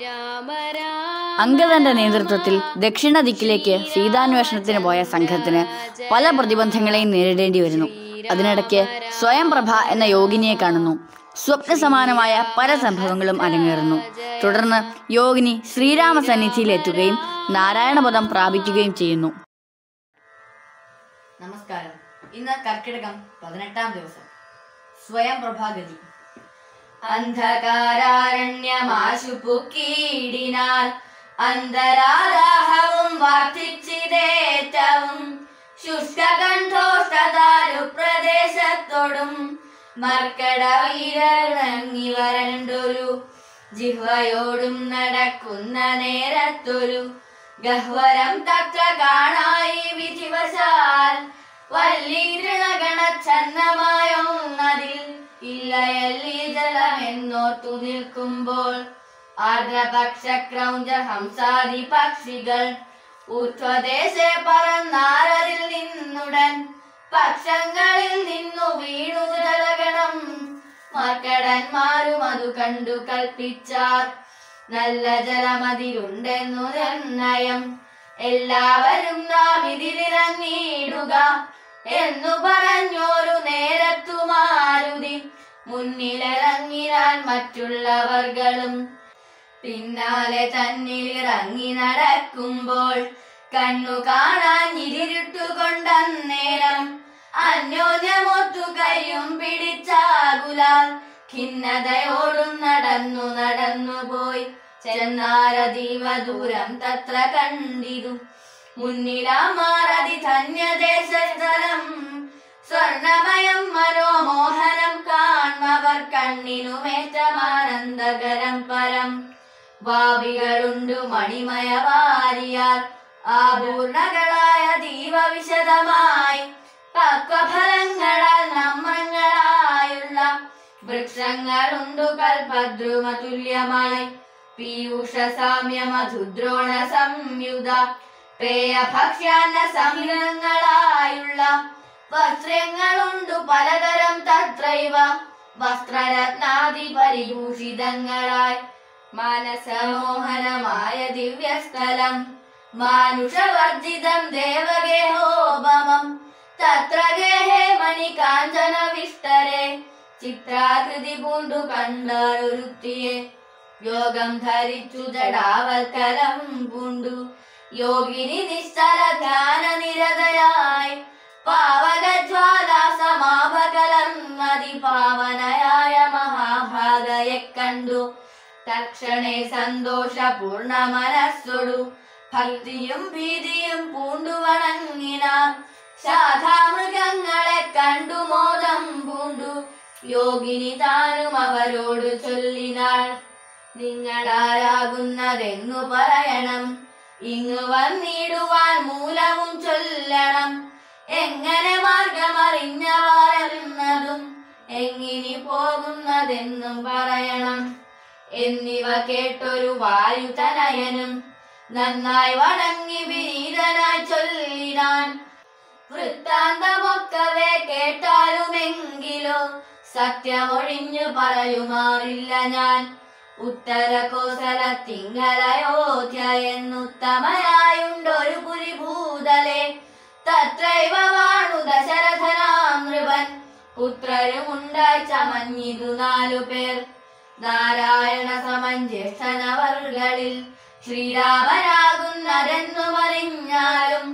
ശ്രീരാമ രാമ അംഗദന്റെ നേതൃത്വത്തിൽ ദക്ഷിണ ദിക്കിലേക്ക് സീതാന്വേഷണത്തിന് പോയ സംഘത്തിന് പല പ്രതിബന്ധങ്ങളെയും നേരിടേണ്ടി വരുന്നു അതിനിടയ്ക്ക് സ്വയംപ്രഭ എന്ന യോഗിനിയെ കാണുന്നു സ്വപ്ന സമാനമായ പല സംഭവങ്ങളും അരങ്ങേറുന്നു തുടർന്ന് യോഗിനി ശ്രീരാമ സന്നിധിയിലെത്തുകയും നാരായണപദം പ്രാപിക്കുകയും ചെയ്യുന്നു നമസ്കാരം ഇന്ന് കർക്കിടകം പതിനെട്ടാം ദിവസം സ്വയം പ്രഭാഗതി അന്ധകാരാരണ്യമാശു പുക്കീടിനാൽ അന്തരാദാഹവും വർദ്ധിച്ചിതേറ്റവും ശുഷ്കകണ്ഠോഷ്ടതാരു പ്രദേശത്തോടും മർക്കട വീരങ്ങി വരണ്ടൊരു ജിഹ്വയോടും നടക്കുന്ന നേരത്തൊരു ഗഹ്വരം തത്ര കാണായി വിധിവശാൽ വല്ലീരണഗണ ഛന്നമായൊന്നതിൽ ഇല്ലയല്ലി ജലമെന്നോർത്തു നിൽക്കുമ്പോൾ ആർദ്രപക്ഷ ക്രൗഞ്ച ഹംസാദി പക്ഷികൾ ഊർധ്വദേശെ പറന്നാരതിൽ നിന്നുടൻ പക്ഷങ്ങളിൽ നിന്നു വീണു ജലഗണം മർക്കടന്മാരും അത് കണ്ടു കൽപ്പിച്ചാർ നല്ല ജലമതിലുണ്ടെന്നു നിർണയം എല്ലാവരും നാം ഇതിലിറങ്ങിയിടുക എന്നു പറഞ്ഞോരു നേരത്തു മാരുതി മുന്നിലിറങ്ങിനാൻ മറ്റുള്ളവർകളും പിന്നാലെ തന്നിലിറങ്ങി നടക്കുമ്പോൾ കണ്ണു കാണാൻ ഇരുട്ടുകൊണ്ടന്നേരം അന്യോന്യമൊത്തു കൈയും പിടിച്ചാകുലാൽ ഖിന്നതയോടും നടന്നു നടന്നു പോയി ചെന്നാരതീവ ദൂരം തത്ര കണ്ടിതു മുന്നിലാമാറതി ധന്യദേശസ്ഥലം സ്വർണമയം മനോമോഹനം കാൺമവർ കണ്ണിനുമേറ്റമാനന്ദകരം പരം ഭാവികളുണ്ടു മണിമയവാരിയാൽ ആപൂർണകളായ ദീപവിശദമായി പക്വഫലങ്ങളാൽ നമ്രങ്ങളായുള്ള വൃക്ഷങ്ങളുണ്ടു കൽപദ്രുമ തുല്യമായി പീയൂഷ സാമ്യ മധുദ്രോണ സംയുത പേയ ഭക്ഷ്യാന്ന സംയുഗങ്ങളായുള്ള വസ്ത്രങ്ങളുണ്ടു പലതരം തത്രൈവ വസ്ത്രരത്നാദി പരിഭൂഷിതങ്ങളായി മാനസമോഹനമായ ദിവ്യസ്ഥലം മാനുഷവർജിതം ദേവഗേഹോപമം തത്ര ഗേഹേ മണി കാഞ്ചന വിഷ്ടരെ ചിത്രാകൃതി പൂണ്ടു കണ്ടാരൊരുത്തിയെ യോഗം ധരിച്ചു ജടാവൽക്കരം പൂണ്ടു യോഗിനി നിശ്ചല ധ്യാന നിരതരായി പാവകജ്വാല സമാപകലർന്നതി പാവനയായ മഹാഭാഗയെ കണ്ടു തക്ഷണേ സന്തോഷപൂർണ മനസ്സൊടു ഭക്തിയും ഭീതിയും പൂണ്ടു വണങ്ങിനാർ ശാഖാമൃഗങ്ങളെ കണ്ടു മോദം പൂണ്ടു യോഗിനി താനും അവരോട് ചൊല്ലിനാൾ നിങ്ങളാരാകുന്നതെന്നു പറയണം ഇങ്ങു വന്നിടുവാൻ മൂലവും ചൊല്ലണം എങ്ങനെ മാർഗമറിഞ്ഞവരെന്നതും എങ്ങിനി പോകുന്നതെന്നും പറയണം എന്നിവ കേട്ടൊരു വായുതനയനും നന്നായി വണങ്ങി വിനീതനായി ചൊല്ലിനാൻ വൃത്താന്തമൊക്കവേ കേട്ടാലുമെങ്കിലോ സത്യമൊഴിഞ്ഞു പറയുമാറില്ല ഞാൻ ഉത്തര കോസല തിങ്കലയോധ്യ എന്നുത്തമനായുണ്ടൊരു പുരിഭൂതലെ തത്രൈവ വാണു ദശരഥനാം നൃപൻ പുത്രരുമുണ്ടായി ചമഞ്ഞിതു നാലു പേർ നാരായണ സമൻ ജ്യേഷ്ഠനവർകളിൽ ശ്രീരാമനാകുന്നതെന്നു പറഞ്ഞാലും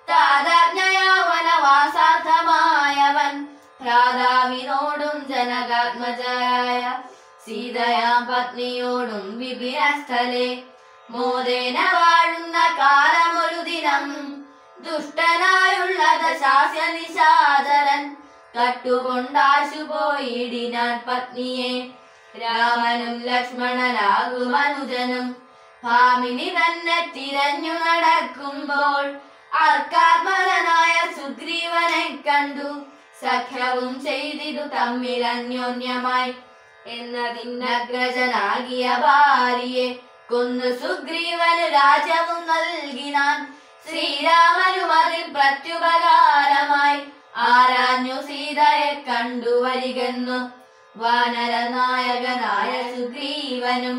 താതാജ്ഞയാവനവാസാർത്ഥമായവൻ ഭ്രാതാവിനോടും ജനകാത്മജയായ സീതയാം പത്നിയോടും വിപിനസ്ഥലെ മോദേന വാഴുന്ന കാലമൊരു ദിനം ദുഷ്ടനായുള്ള ദശാസ്യ നിശാചരൻ കട്ടുകൊണ്ടാശു പോയിടിനാൻ പത്നിയെ രാമനും ലക്ഷ്മണനാകും അനുജനും ഭാമിനി തന്നെ തിരഞ്ഞു നടക്കുമ്പോൾ അർക്കാത്മകനായ സുഗ്രീവനെ കണ്ടു സഖ്യവും ചെയ്തിതു തമ്മിൽ അന്യോന്യമായി എന്നതിനഗ്രജനാകിയ ഭാര്യയെ കൊന്നു സുഗ്രീവന് രാജ്യവും നൽകിനാൻ ശ്രീരാമനും അതിൽ പ്രത്യുപകാരമായി ആരാഞ്ഞു സീതയെ കണ്ടു വരികെന്നു വാനരനായകനായ സുഗ്രീവനും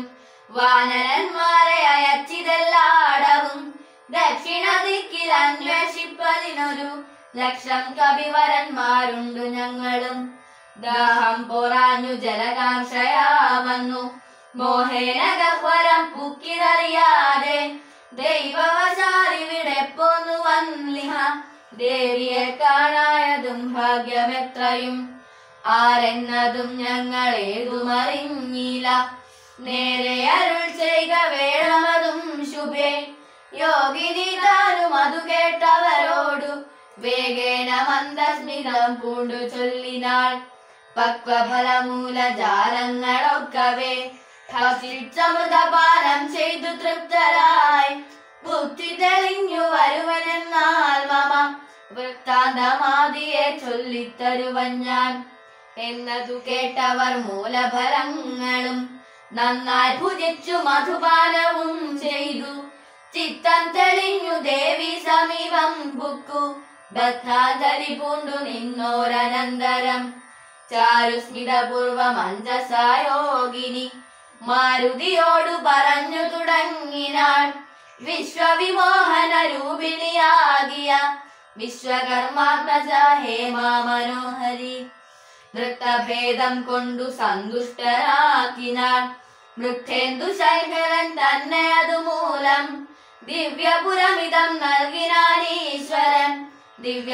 വാനരന്മാരെ അയച്ചിതെല്ലാടവും ദക്ഷിണ ദിക്കിൽ അന്വേഷിപ്പതിനൊരു ലക്ഷം കവിവരന്മാരുണ്ട് ഞങ്ങളും ദാഹം പോറാഞ്ഞു ജലകാംക്ഷയാ വന്നു മോഹേന ഗഹ്വരം പുക്കിതറിയാതെ ദൈവവശാലിവിടെ പോന്നു വന്നിഹ ദേവിയെ കാണായതും ഭാഗ്യമെത്രയും ആരെന്നതും ഞങ്ങൾ ഏതുമറിഞ്ഞില്ല നേരെ അരുൾ ചെയ്യുക വേണമതും ശുഭേ യോഗിനി താനും അതു കേട്ടവരോടു വേഗേന മന്ദസ്മിതം പൂണ്ടു ചൊല്ലിനാൾ പക്വഫലമൂല ജാലങ്ങളൊക്കവേ ഭക്ഷിച്ചമൃതപാനം ചെയ്തു തൃപ്തരായി ബുദ്ധി തെളിഞ്ഞു വരുവനെന്നാൽ മമ വൃത്താന്തമാതിയെ ചൊല്ലിത്തരുവൻ ഞാൻ എന്നതു കേട്ടവർ മൂലഫലങ്ങളും നന്നായി ഭുജിച്ചു മധുപാനവും ചെയ്തു ചിത്തം തെളിഞ്ഞു ദേവി സമീപം ബുക്കു ബദ്ധാഞ്ജലി പൂണ്ടു നിന്നോരനന്തരം ചാരുസ്മിതപൂർവം അഞ്ജസായോഗിനി മാരുതിയോടു പറഞ്ഞു തുടങ്ങിനാൾ വിശ്വവിമോഹന രൂപിണിയാകിയ വിശ്വകർമാത്മജ ഹേമാ മനോഹരി നൃത്തഭേദം കൊണ്ടു സന്തുഷ്ടരാക്കിനാൾ മൃക്ഷേന്ദു ശൈഖരൻ തന്നെ അതുമൂലം ദിവ്യപുരമിതം നൽകിനാൻ ഈശ്വരൻ ദിവ്യ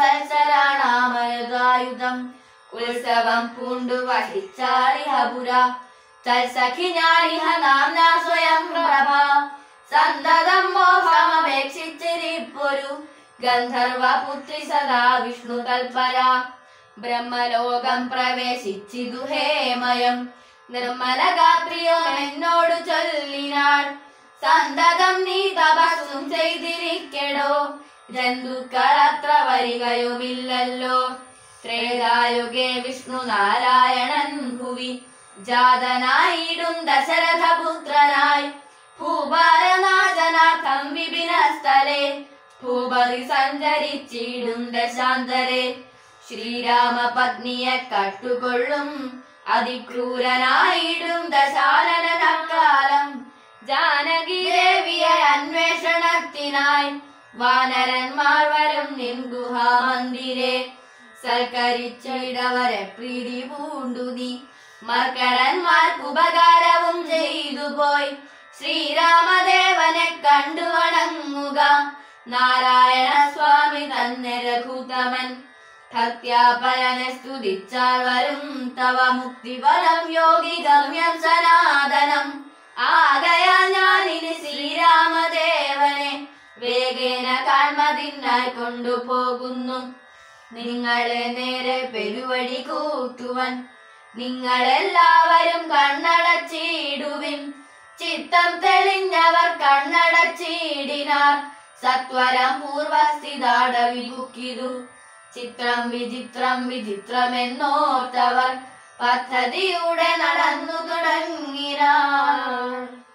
സംവത്സരാണാമരുതായുധം ഉത്സവം പൂണ്ടു വഹിച്ചാളിഹപുര തൽസഖി ഞാനിഹ നാംന സ്വയം പ്രഭ സന്തതം മോഹമപേക്ഷിച്ചിരിപ്പൊരു ഗന്ധർവ പുത്രി സദാ വിഷ്ണു തൽപര ബ്രഹ്മലോകം പ്രവേശിച്ചിതു ഹേമയം നിർമ്മല ഗാത്രിയോ എന്നോട് ചൊല്ലിനാൾ സന്തതം നീ തപസ്സും ചെയ്തിരിക്കടോ ജന്തുക്കൾ അത്ര വരികയുമില്ലല്ലോ ത്രേതായുഗേ വിഷ്ണു നാരായണൻ ഭുവി ജാതനായിടും ദശരഥപുത്രനായി ഭൂഭാരനാശനാർത്ഥം വിപിന സ്ഥലേ ഭൂപതി സഞ്ചരിച്ചിടും ദശാന്തരെ ശ്രീരാമ പത്നിയെ കട്ടുകൊള്ളും അതിക്രൂരനായിടും ദശാനനക്കാലം ജാനകി ദേവിയെ അന്വേഷണത്തിനായി വാനരന്മാർ വരും നിൻഗുഹാമന്ദിരെ സൽക്കരിച്ചിടവരെ പ്രീതി പൂണ്ടു നീ മർക്കടന്മാർക്ക് ഉപകാരവും ചെയ്തു പോയി ശ്രീരാമദേവനെ കണ്ടു വണങ്ങുക നാരായണ സ്വാമി തന്നെ രഘുതമൻ ഭക്ത്യാപരനെ സ്തുതിച്ചാൽ വരും തവ മുക്തിഫലം യോഗി ഗമ്യം സനാതനം ആകയാൽ ഞാനിനി ശ്രീരാമദേവനെ വേഗേന കാൺമതിനായി കൊണ്ടുപോകുന്നു നിങ്ങളെ നേരെ പെരുവഴി കൂട്ടുവൻ നിങ്ങളെല്ലാവരും കണ്ണടച്ചിടുവിൻ ചിത്തം തെളിഞ്ഞവർ കണ്ണടച്ചിടിനാർ സത്വരം പൂർവസ്ഥിതാടവി ബുക്കിതു ചിത്രം വിചിത്രം വിചിത്രമെന്നോർത്തവർ പദ്ധതിയുടെ നടന്നു തുടങ്ങിനാർ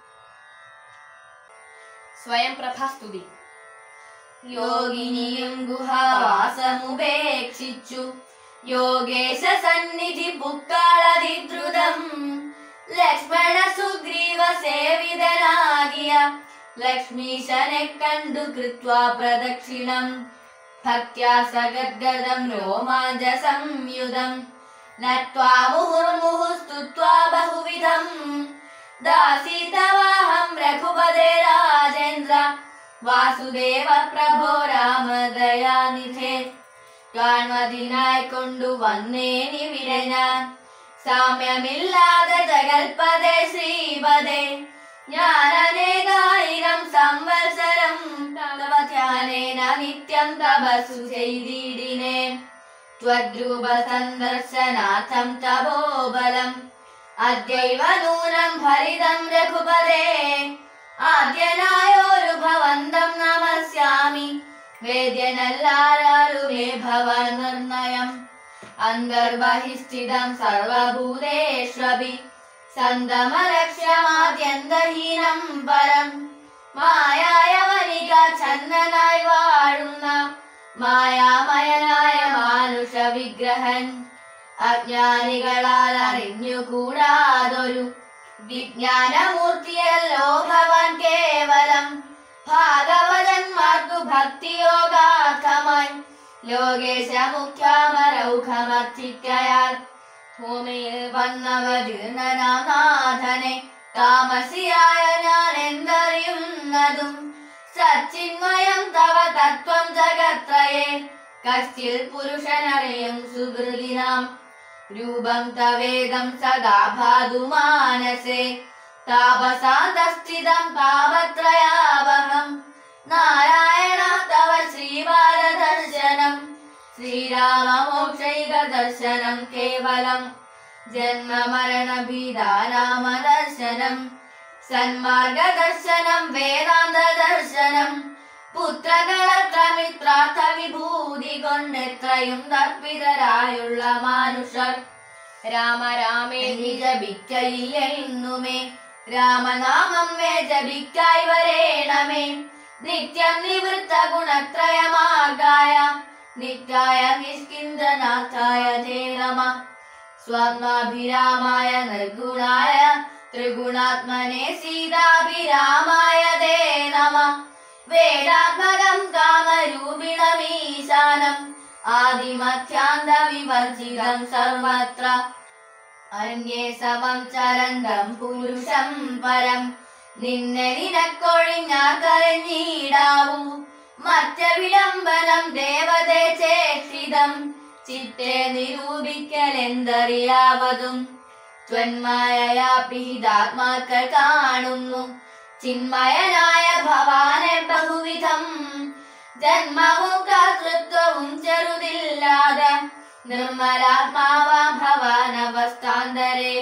സ്വയം പ്രഭാസ്തുതി യോഗിനിയും ഗുഹാവാസമുപേക്ഷിച്ചു യോഗേശ സന്നിധി പുക്കാളതിദ്രുതം ലക്ഷ്മണ സുഗ്രീവ സേവിതനാകിയ ലക്ഷ്മീശനെ കണ്ടു കൃത്വാ പ്രദക്ഷിണം ഭക്ത്യാ സഗദ്ഗദം രോമാഞ്ച സംയുതം നത്വാ മുഹുർമുഹു സ്തുത്വാ ബഹുവിധം ദാസീതവാഹം രഘുപതേ രാജേന്ദ്ര വാസുദേവ പ്രഭോ രാമദയാനിധേ കാൺമതിനായി കൊണ്ടുവന്നേനിവിടെ ഞാൻ സാമ്യമില്ലാതെ ജഗൽപദേ ശ്രീപദേ ഞാൻ അനേകായിരം സംവത്സരം തവ ധ്യാനേന നിത്യം തപസ്സു ചെയ്തിടിനേ ത്വദ്രൂപ സന്ദർശനാർത്ഥം തപോബലം അദ്യൈവ നൂനം ഭരിതം രഘുപദേ ആദ്യനായോരു ഭവന്തം നമസ്യാമി വേദ്യനല്ലാരാരുമേ ഭവൻ നിർണയം അന്തർബഹിസ്ഥിതം സർവഭൂതേഷ്വപി സന്തമലക്ഷ്യമാദ്യന്തഹീനം പരം മായായ വനിക ചന്ദനായി വാഴുന്ന മായാമയനായ മാനുഷ വിഗ്രഹൻ അജ്ഞാനികളാൽ അറിഞ്ഞുകൂടാതൊരു വിജ്ഞാനമൂർത്തിയല്ലോ ഭവാൻ കേവലം ഭാഗവതന്മാർക്കു ഭക്തിയോഗാർത്ഥമായി ലോകേശ മുഖ്യാമരൗഖമർത്തിക്കയാൽ ഭൂമിയിൽ വന്നവരുണനാഥനെ താമസിയായ ഞാൻ എന്തറിയുന്നതും സച്ചിന്മയം തവ തത്വം ജഗത്രയെ കശ്ചിൽ പുരുഷനറിയും സുഹൃതിനാം രൂപം തവേദം സദാ ഭാതു മാനസേ താപസാന്തസ്ഥിതം താപത്രയാവഹം നാരായണ തവ ശ്രീബാലദർശനം ശ്രീരാമമോക്ഷൈക ദർശനം കേവലം ജന്മ മരണ ഭീതാരാമദർശനം സന്മാർഗദർശനം വേദാന്ത ദർശനം പുത്രകളത്രമിത്രാർത്ഥ വിഭൂതി കൊണ്ടെത്രയും തർപ്പിതരായുള്ള മാനുഷർ രാമ രാമേ എനി ജപിക്കയില്ലെന്നുമേ രാമനാമം വേ ജപിക്കായി വരേണമേ നിത്യം നിവൃത്ത ഗുണത്രയമാർഗായ നിത്യായ നിഷ്കിഞ്ചനാഥായ തേ നമ സ്വർണാഭിരാമായ നിർഗുണായ ത്രിഗുണാത്മനെ സീതാഭിരാമായ തേ നമ വേദാത്മകം കാമരൂപിണമീശാനം ആദിമധ്യാന്ത വിവർജിതം സർവത്ര അന്യേ സമം ചരന്തം പുരുഷം പരം നിന്നെ നിനക്കൊഴിഞ്ഞാൽ കരഞ്ഞിടാവൂ മറ്റ വിളംബനം ദേവതേ ചേഷിതം ചിത്തെ നിരൂപിക്കലെന്തറിയാവതും ത്വന്മായയാ പിഹിതാത്മാക്കൾ കാണുന്നു ചിന്മയനായ ഭവാനെ ബഹുവിധം ജന്മവും കർത്തൃത്വവും ചെറുതില്ലാതെ നിർമ്മലാത്മാവാം ഭവാനവസ്ഥാന്തരെ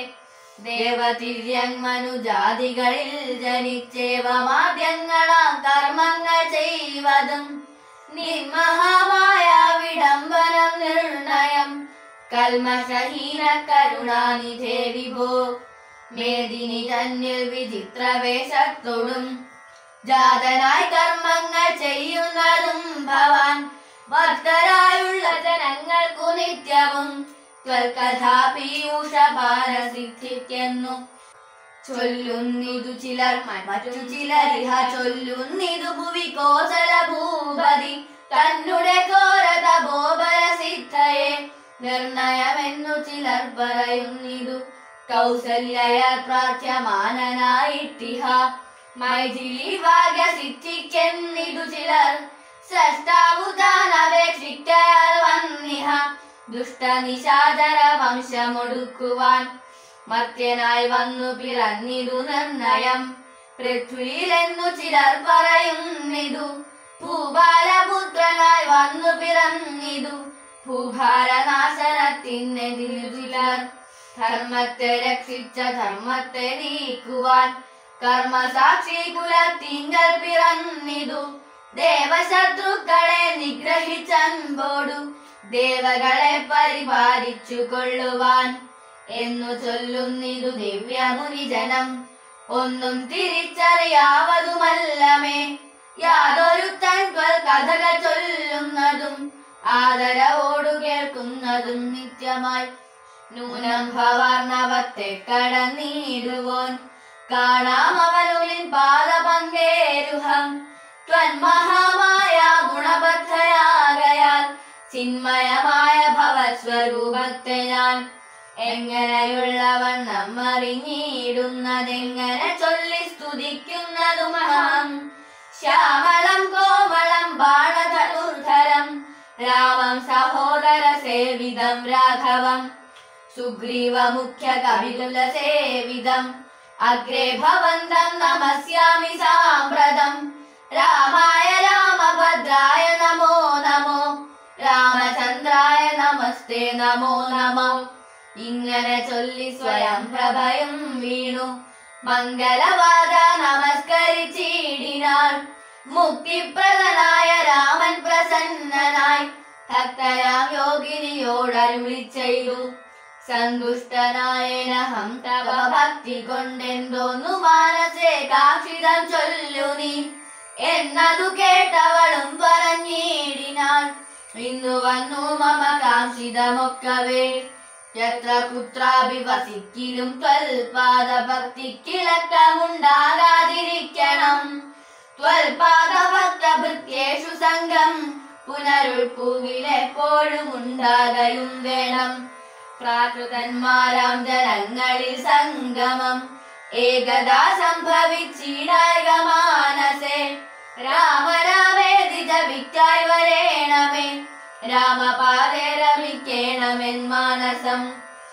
ദേവതിര്യങ്മനുജാതികളിൽ ജനിച്ചേവമാദ്യങ്ങളാം കർമ്മങ്ങൾ ചെയ്വതും നിർമഹമായ വിടംബനം നിർണയം കൽമഷഹീന കരുണാനിധേ വിഭോ മേദിനി തന്നിൽ വിചിത്ര വേഷത്തോടും ജാതനായി കർമ്മങ്ങൾ ചെയ്യുന്നതും ഭവാൻ ഭക്തരായുള്ള ജനങ്ങൾക്കു നിത്യവും ത്വൽകഥാ പീയൂഷപാന സിദ്ധിക്കുന്നു ചൊല്ലുന്നിതു ചിലർ മറ്റു ചിലരിഹ ചൊല്ലുന്നിതു ഭുവി കോസല ഭൂപതി തന്നുടെ ഘോരത ബോബല സിദ്ധയെ നിർണയമെന്നു ചിലർ പറയുന്നിതു കൗസല്യയ പ്രാർത്ഥ്യമാനനായിട്ടിഹ മൈഥിലി ഭാഗ്യ സിദ്ധിക്കെന്നിതു ചിലർ സൃഷ്ടാവുതാനപേക്ഷിക്കയാൽ വന്നിഹ ദുഷ്ടനിശാചര വംശമൊടുക്കുവാൻ മർത്യനായി വന്നു പിറന്നിതു നിർണയം പൃഥ്വിയിലെന്നു ചിലർ പറയുന്നിതു ഭൂപാലപുത്രനായി വന്നു പിറന്നിതു ഭൂഭാരനാശനത്തിനെതിരു ചിലർ ധർമ്മത്തെ രക്ഷിച്ച ധർമ്മത്തെ നീക്കുവാൻ കർമ്മസാക്ഷി കുലത്തിങ്കൽ പിറന്നിതു ദേവശത്രുക്കളെ നിഗ്രഹിച്ചൻപോടു ദേവകളെ പരിപാലിച്ചു കൊള്ളുവാൻ എന്നു ചൊല്ലുന്നിതു ദിവ്യമുനിജനം ഒന്നും തിരിച്ചറിയാവതുമല്ലമേ യാതൊരു തൻകൾ കഥകൾ ചൊല്ലുന്നതും ആദരവോടു കേൾക്കുന്നതും നിത്യമായി നൂനം ഭവർണവത്തെ കടന്നിടുവോൻ കാണാം അവനുള്ളിൽ പാദപങ്കേരുഹം ത്വന്മഹാമായ ഗുണബദ്ധയാകയാൽ ചിന്മയമായ ഭവസ്വരൂപത്തെ ഞാൻ എങ്ങനെയുള്ളവണ്ണം അറിഞ്ഞിടുന്നതെങ്ങനെ ചൊല്ലി സ്തുതിക്കുന്നതുമഹം ശ്യാമളം കോമളം ബാണധനുർധരം രാമം സഹോദര സേവിതം രാഘവം സുഗ്രീവ മുഖ്യ കവികുല സേവിതം അഗ്രേ ഭവന്തം നമസ്യാമി സാമ്പ്രതം രാമായ രാമഭദ്രായ നമോ നമോ രാമചന്ദ്രായ നമസ്തേ നമോ നമോ ഇങ്ങനെ ചൊല്ലി സ്വയം പ്രഭയും വീണു മംഗളവാദ നമസ്കരിച്ചിടിനാൾ മുക്തിപ്രദനായ രാമൻ പ്രസന്നനായി ഭക്തരാം യോഗിനിയോടരുളി ചെയ്തു സന്തുഷ്ടനായനഹം തവ ഭക്തി കൊണ്ടെന്തോന്നു മാനസേ കാക്ഷിതം ചൊല്ലു നീ എന്നതു കേട്ടവളും പറഞ്ഞിടിനാൾ ഇന്നു വന്നു മമ കാക്ഷിതമൊക്കവേ എത്ര കുത്രാപി വസിക്കിലും ത്വൽപാദ ഭക്തിക്കിളക്കമുണ്ടാകാതിരിക്കണം ത്വൽപാദ ഭക്തഭൃത്യേഷു സംഘം പുനരുൾപ്പൂവിലെപ്പോഴും ഉണ്ടാകയും വേണം പ്രാകൃതന്മാരാം ജനങ്ങളിൽ സംഗമം ഏകദാ സംഭവിച്ചിടായ മാനസേ രാമരാമേതി ജപിക്കായി വരേണമേ രാമപാദേ രമിക്കേണമെൻ മാനസം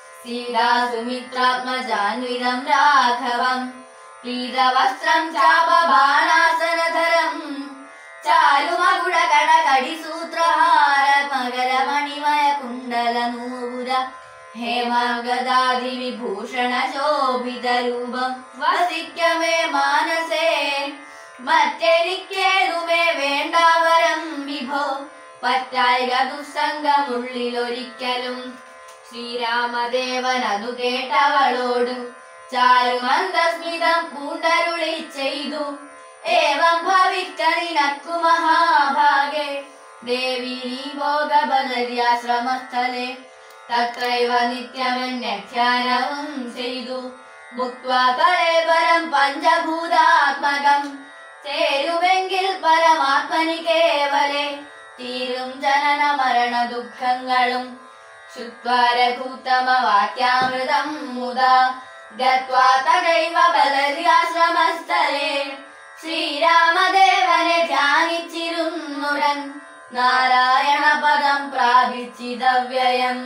സീതാസുമിത്രാത്മജാൻവിതം രാഘവം പീതവസ്ത്രം ചാപബാണാസനധരം ചാരുമകുടകട കടിസൂത്രഹാര മകരമണിമയ കുണ്ടല നൂപുര ഹേമാഗദാദി വിഭൂഷണ ശോഭിത രൂപം വസിക്കമേ മാനസേ മറ്റെനിക്കേതുമേ വേണ്ടാവരം വിഭോ പറ്റായിക ദുസ്സംഗമുള്ളിലൊരിക്കലും ശ്രീരാമദേവൻ അതു കേട്ടവളോട് ചാരുമന്ദസ്മിതം പൂണ്ടരുളി ചെയ്തു ഏവം ഭവിച്ച നിനക്കു മഹാഭാഗേ ദേവി നീ ഭോഗബദര്യാശ്രമസ്ഥലെ തത്രൈവ നിത്യമെന്യധ്യാനവും ചെയ്തു മുക്വാ കലേവരം പഞ്ചഭൂതാത്മകം ചേരുമെങ്കിൽ പരമാത്മനി കേവലെ തീരും ജനന മരണ ദുഃഖങ്ങളും ശുദ്വാരഭൂതമ വാക്യാമൃതം മുദാ ഗത്വാ തദൈവ ബദര്യാശ്രമസ്ഥലേ ശ്രീരാമദേവനെ ധ്യാനിച്ചിരുന്നുടൻ നാരായണ പദം പ്രാപിച്ചിതവ്യയം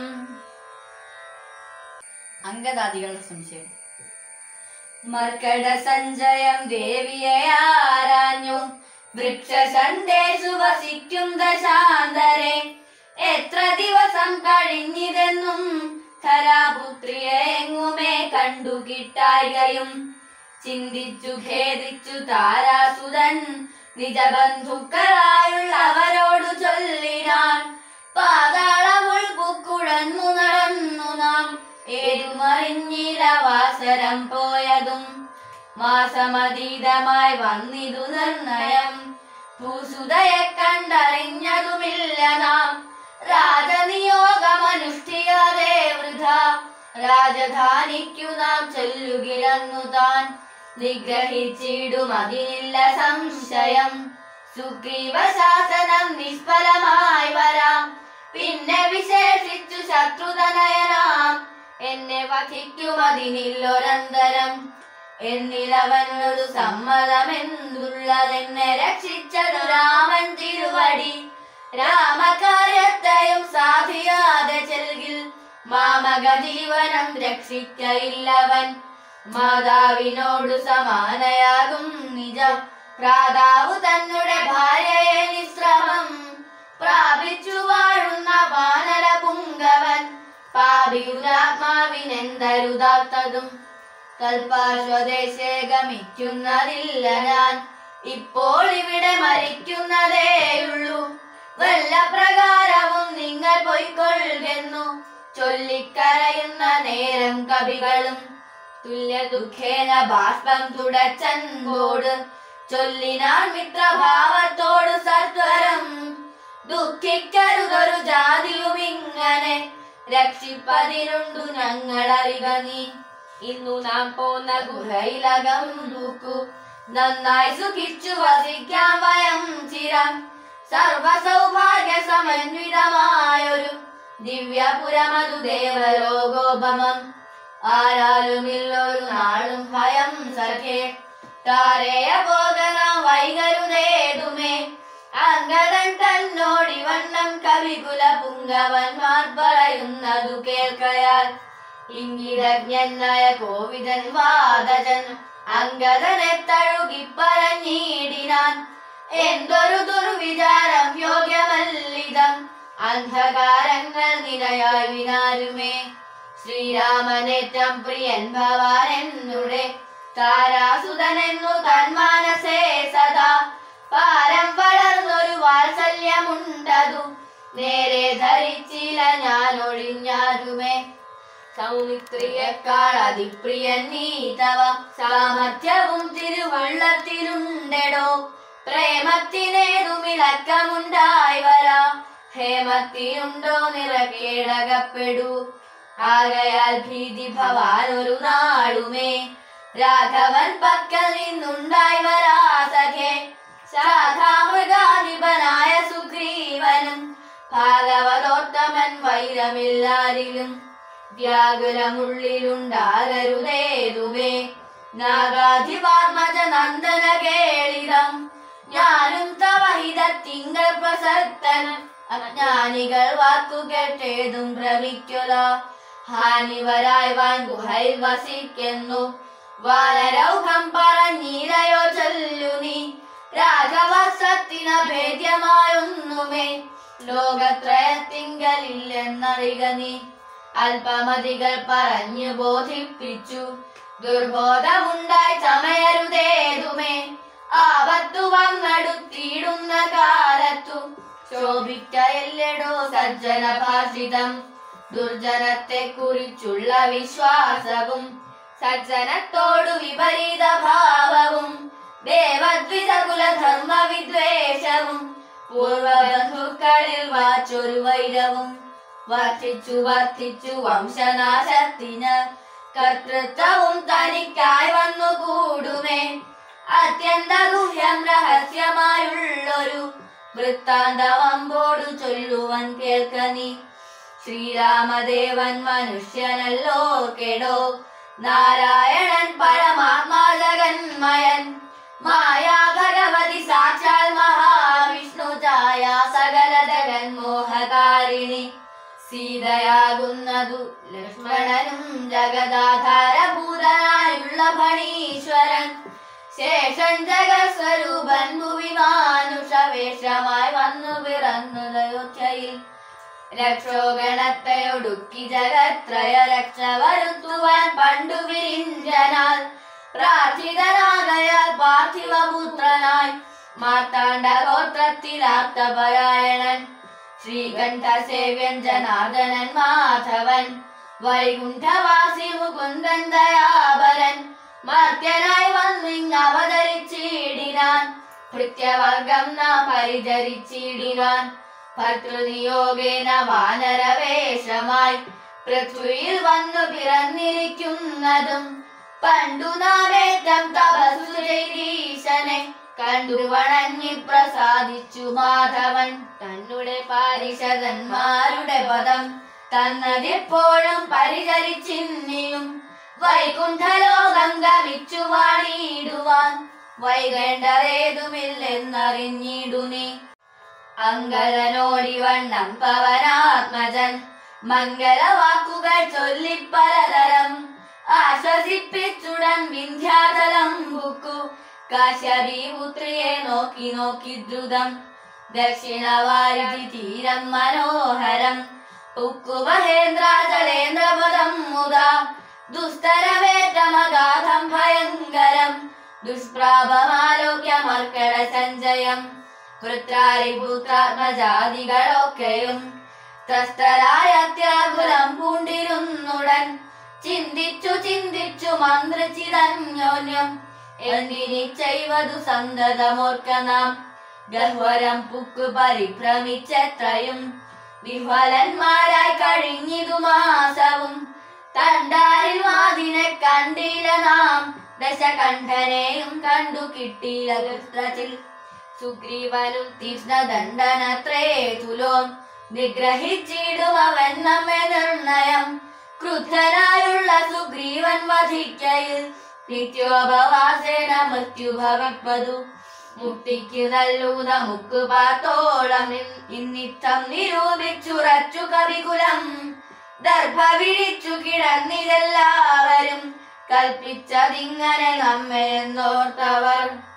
അംഗദാദികളുടെ സംശയം മർക്കട സഞ്ജയം ദേവിയെ ആരാഞ്ഞു വൃക്ഷസന്ദേശു വസിക്കും ദശാന്തരെ എത്ര ദിവസം കഴിഞ്ഞിതെന്നും ധരാപുത്രിയെ എങ്ങുമേ കണ്ടു കിട്ടായികയും ചിന്തിച്ചു ഖേദിച്ചു താരാസുതൻ നിജബന്ധുക്കളായുള്ളവരോടു ചൊല്ലിനാൻ പാതാളമുൾ പുക്കുഴന്നു നടന്നു നാം ഏതുമറിഞ്ഞില വാസരം പോയതും മാസമതീതമായി വന്നിതു നിർണയം ഭൂസുതയെ കണ്ടറിഞ്ഞതുമില്ല നാം രാജനിയോഗമനുഷ്ഠിയാതെ വൃഥ രാജധാനിക്കു നാം ചെല്ലുകിലന്നു താൻ നിഗ്രഹിച്ചിടും അതിനില്ല സംശയം സുഗ്രീവ ശാസനം നിഷ്ഫലമായി വരാം പിന്നെ വിശേഷിച്ചു ശത്രുതനയനാം എന്നെ വധിക്കും അതിനില്ലൊരന്തരം എന്നിലവനൊരു സമ്മതമെന്തുള്ളതെന്നെ രക്ഷിച്ചതു രാമൻ തിരുവടി രാമകാര്യത്തെയും സാധിയാതെ ചെൽകിൽ മാമക ജീവനം രക്ഷിക്കയില്ലവൻ മാതാവിനോടു സമാനയാകും നിജ ഭ്രാതാവു തന്നെ ഭാര്യയെ നിശ്രമം പ്രാപിച്ചു വാഴുന്ന വാനര പുങ്കവൻ പാപിയുരാത്മാവിനെന്തരുതാത്തതും കൽപ്പാശ്വദേശേ ഗമിക്കുന്നതില്ല ഞാൻ ഇപ്പോൾ ഇവിടെ മരിക്കുന്നതേയുള്ളൂ വല്ല പ്രകാരവും നിങ്ങൾ പൊയ്ക്കൊള്ളുന്നു ചൊല്ലിക്കരയുന്ന നേരം കവികളും തുല്യ ദുഃഖേന ബാഷ്പം തുടച്ചൻപോട് ചൊല്ലിനാൻ മിത്രഭാവത്തോട് സത്വരം ദുഃഖിക്കരുതൊരു ജാതിയും ഇങ്ങനെ രക്ഷിപ്പതിനുണ്ടു ഞങ്ങളറിക നീ ഇന്നു നാം പോന്ന ഗുഹയിലകം ദൂക്കു നന്നായി സുഖിച്ചു വസിക്കാം വയം ചിരം സർവ സൗഭാഗ്യ സമന്വിതമായൊരു ദിവ്യപുരമതു ദേവലോകോപമം ആരാലുമില്ലൊരു നാളും ഭയം സഖേ താരേയ പോകണം വൈകരുതേതുമേ അങ്കദൻ തന്നോടിവണ്ണം കവികുല പുങ്കവന്മാർ പറയുന്നതു കേൾക്കയാൽ ഇംഗിതജ്ഞനായ കോവിദൻ വാദജൻ അങ്കദനെ തഴുകി പറഞ്ഞിടിനാൻ എന്തൊരു ദുർവിചാരം യോഗ്യമല്ലിതം അന്ധകാരങ്ങൾ നിരയായി വിനാരുമേ ശ്രീരാമനേറ്റം പ്രിയൻ ഭവാൻ എന്നുടെ താരാസുതനെന്നു തന്മാനസേ സദാ പാരം വളർന്നൊരു വാത്സല്യമുണ്ടതു നേരെ ധരിച്ചില്ല ഞാൻ ഒഴിഞ്ഞാരുമേ സൗമിത്രിയേക്കാൾ അതിപ്രിയൻ നീ തവ സാമർഥ്യവും തിരുവള്ളത്തിലുണ്ടെടോ പ്രേമത്തിനേതുമിളക്കമുണ്ടായി വരാ ഹേമത്തിനുണ്ടോ നിറക്കേടകപ്പെടൂ ആകയാൽ ഭീതി ഭവാൻ ഒരു നാളുമേ രാഘവൻ പക്കൽ നിന്നുണ്ടായി വരാ സഖേ ശാഖാമൃഗാധിപനായ സുഗ്രീവനും ഭാഗവതോത്തമൻ വൈരമില്ലാരിലും വ്യാകുലമുള്ളിലുണ്ടാകരുതേതുമേ നാഗാധിപാത്മജ നന്ദന കേളിതം ഞാനും തവഹിതത്തിങ്കൽ പ്രസക്തൻ അജ്ഞാനികൾ വാക്കു കേട്ടേതും ഭ്രമിക്കുക ഹാനിവരായി വാൻ ഗുഹയിൽ വസിക്കുന്നു വാനരൗഹം പറഞ്ഞിരയോ ചൊല്ലു നീ രാഘവസത്തിന ഭേദ്യമായൊന്നുമേ ലോകത്രയത്തിങ്കലില്ലെന്നറിക നീ അല്പമതികൾ പറഞ്ഞു ബോധിപ്പിച്ചു ദുർബോധമുണ്ടായി ചമയരുതേതുമേ ആപത്തു വന്നടുത്തിടുന്ന കാലത്തു ശോഭിക്കയല്ലടോ സജ്ജന ഭാഷിതം ദുർജനത്തെ കുറിച്ചുള്ള വിശ്വാസവും സജ്ജനത്തോടു വിപരീത ഭാവവും ദേവദ്വിതകുല ധർമ്മ വിദ്വേഷവും പൂർവബന്ധുക്കളിൽ വാച്ചൊരു വൈരവും വർദ്ധിച്ചു വർദ്ധിച്ചു വംശനാശത്തിന് കർത്തൃത്വവും തനിക്കായി വന്നു കൂടുമേ അത്യന്ത ഗുഹ്യം രഹസ്യമായുള്ളൊരു വൃത്താന്തമമ്പോടു ചൊല്ലുവൻ കേൾക്ക നീ ശ്രീരാമദേവൻ മനുഷ്യനല്ലോ കെടോ നാരായണൻ പരമാത്മാജഗന്മയൻ മായാ ഭഗവതി സാക്ഷാൽ മഹാവിഷ്ണു ഛായ സകല ജഗന്മോഹകാരിണി സീതയാകുന്നതു ലക്ഷ്മണനും ജഗദാധാരഭൂതനായുള്ള ഭണീശ്വരൻ ശേഷൻ ജഗസ്വരൂപൻ ഭുവി മാനുഷവേഷമായി വന്നു പിറന്നതയോധ്യയിൽ രക്ഷോഗണത്തെ ഒടുക്കി ജഗത്രയ രക്ഷ വരുത്തുവാൻ പണ്ടു വിരിഞ്ചനാൽ പ്രാർത്ഥിതനാകയാൽ പാർത്ഥിവപുത്രനായി മാർത്താണ്ഡ ഗോത്രത്തിലാർത്തപരായണൻ ശ്രീകണ്ഠ സേവ്യൻ ജനാർദ്ദനൻ മാധവൻ വൈകുണ്ഠവാസി മുകുന്ദൻ ദയാപരൻ മർത്യനായി വന്നിങ് അവതരിച്ചിടിനാൻ ഭൃത്യവർഗം നാം പരിചരിച്ചിടിനാൻ ഭർത്തൃനിയോഗേന വാനരവേഷമായി പൃഥ്വിയിൽ വന്നു പിറന്നിരിക്കുന്നതും പണ്ടു നാമേറ്റം തപസ്സു ചെയ്തീശനെ കണ്ടു വണങ്ങി പ്രസാദിച്ചു മാധവൻ തന്നുടെ പാരിഷദന്മാരുടെ പദം തന്നതിപ്പോഴും പരിചരിച്ചിന്നിയും വൈകുണ്ഠലോകം ഗമിച്ചു വാണിടുവാൻ വൈകേണ്ടതേതുമില്ലെന്നറിഞ്ഞിടു നീ അങ്കലനോടി വണ്ണം പവനാത്മജൻ മംഗളവാക്കുകൾ ചൊല്ലി പലതരം ആശ്വസിപ്പിച്ചുടൻ വിന്ധ്യാചലം ബുക്കു കാശ്യപീപുത്രിയെ നോക്കി നോക്കി ദ്രുതം ദക്ഷിണവാരുതി തീരം മനോഹരം ഉക്കു മഹേന്ദ്രാചലേന്ദ്രപദം മുതാ ദുസ്തരവേറ്റമഗാധം ഭയങ്കരം ദുഷ്പ്രാപമാലോക്യമർക്കട സഞ്ചയം പുത്രാരിപുത്രാത്മജാതികളൊക്കെയും ത്രസ്തരായ അത്യാകുലം പൂണ്ടിരുന്നുടൻ ചിന്തിച്ചു ചിന്തിച്ചു മന്ത്രിച്ചിതന്യോന്യം എന്തിനി ചെയ്വതു സന്തതമോർക്ക നാം ഗഹ്വരം പുക്കു പരിഭ്രമിച്ചെത്രയും വിഹ്വലന്മാരായി കഴിഞ്ഞിതു മാസവും തണ്ടാരിൽ വാതിനെ കണ്ടില്ല നാം ദശകണ്ഠനെയും കണ്ടു കിട്ടിയില്ല പുത്രത്തിൽ സുഗ്രീവനും തീഷ്ണദണ്ഡനത്രേ തുലോം നിഗ്രഹിച്ചിടും അവൻ നമ്മെ നിർണയം ക്രുദ്ധനായുള്ള സുഗ്രീവൻ വധിക്കയിൽ നിത്യോപവാസേന മൃത്യു ഭവിപ്പതു മുക്തിക്ക് നല്ലു നമുക്ക് പാത്തോളം ഇൻ- ഇന്നിത്തം നിരൂപിച്ചുറച്ചു കവികുലം ദർഭ വിളിച്ചു കിടന്നിതെല്ലാവരും കൽപ്പിച്ചതിങ്ങനെ നമ്മെ എന്നോർത്തവർ